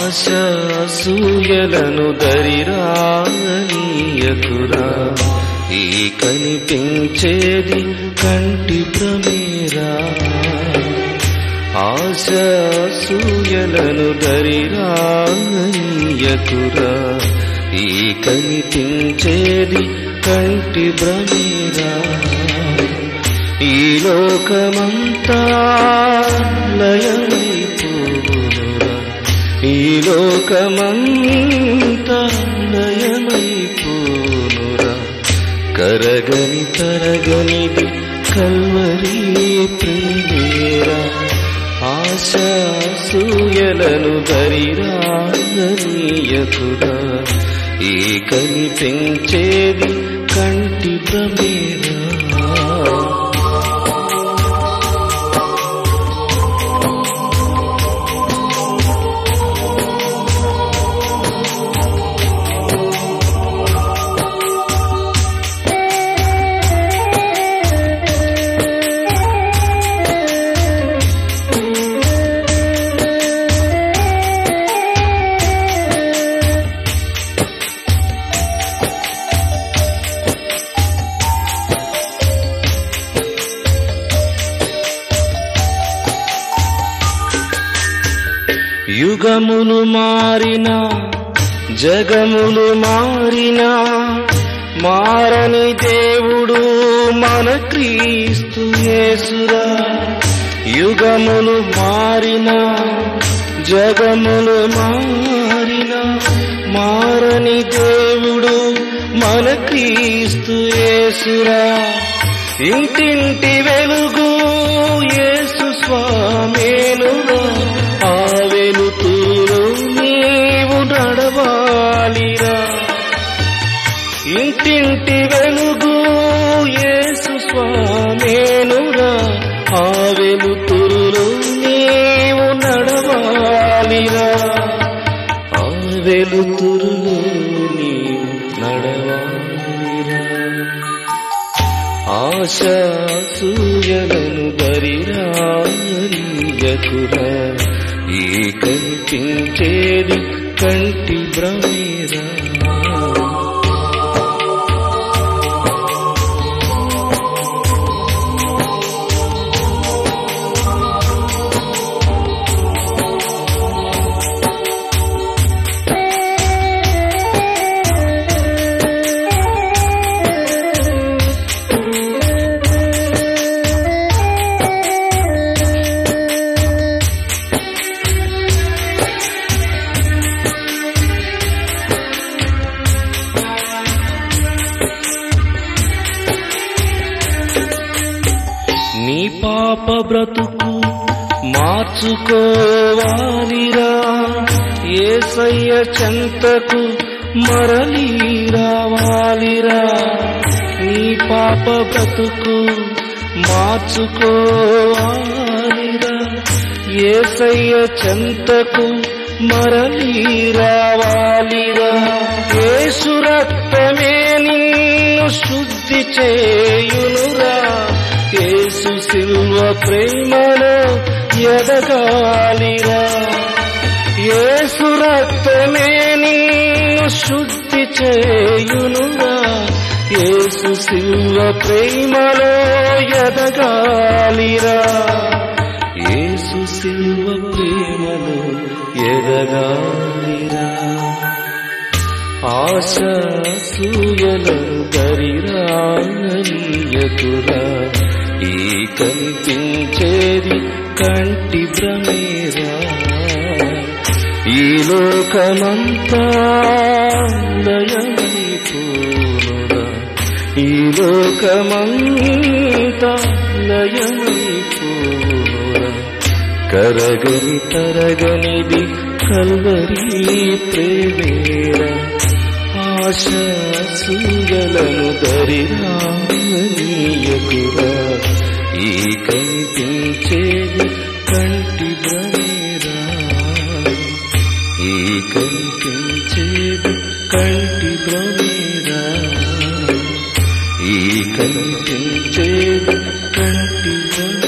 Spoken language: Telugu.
ఆశ సూయలను దరిరానీయకురా ఈ కనిపించేది కంటి ప్రమేరా ఆశ సూయలను దరిరానీయకురా ఈ కనిపించేది కంటి భ్రమేరా ఈ లోకమంతా లయమైపోనురా ఈ లోకమంతా లయమైపోనురా కరగని తరగనిది కల్వరి ప్రేమేరా ఆశ సూయలను దరిరానీయకురా ఈ కనిపించేది కంటి ప్రమేరా యుగములు మారినా జగములు మారినా మారని దేవుడు మన క్రీస్తు యేసురా యుగములు మారినా జగములు మారినా మారని దేవుడు మన క్రీస్తు యేసురా ఇంటింటి వెలుగు యేసు స్వామేనురా ఆ వెలుతురు నీవు నడవాలిరా ఇంటింటి వెలుగు యేసు స్వామేనురా ఆ వెలుతురులో నీవు నడవాలిరా ఆ వెలుతురులో నీవు నడవాలిరా ఆశ సూయలను దరిరాయకురా ఈ కనిపించేది కంటి భ్రమేరా నీ పాప బ్రతుకు మార్చుకోవాలిరా ఏసయ్య చెంతకు మరలి రావాలిరా నీ పాప బ్రతుకు మార్చుకోవాలిరా ఏసయ్య చెంతకు మరలి రావాలిరా యేసు రక్తమే నిన్ను శుద్ధి చేయునురా యేసు సిల్వ ప్రేమలో ఎదగాలిరా యేసు రక్తమే నిన్ను శుద్ధి చేయునురా యేసు సిల్వ ప్రేమలో ఎదగాలిరా యేసు సిల్వ ప్రేమలో ఎదగాలిరా ఆశ సూయలు దరిరానీయకురా ఈ కనిపించేది కంటి భ్రమేరా ఈ లోకమంతా లయమైపోనురా ఈ లోకమంతా లయమైపోనురా కరగని తరగనిది కల్వరి ప్రేమేరా ఆశ సూయలను దరిరానీయకురా ఈ కనిపించేది కంటి భ్రమేరా ఈ కనిపించేది కంటి భ్రమేరా ఈ కనిపించేది కంటి భ్రమేరా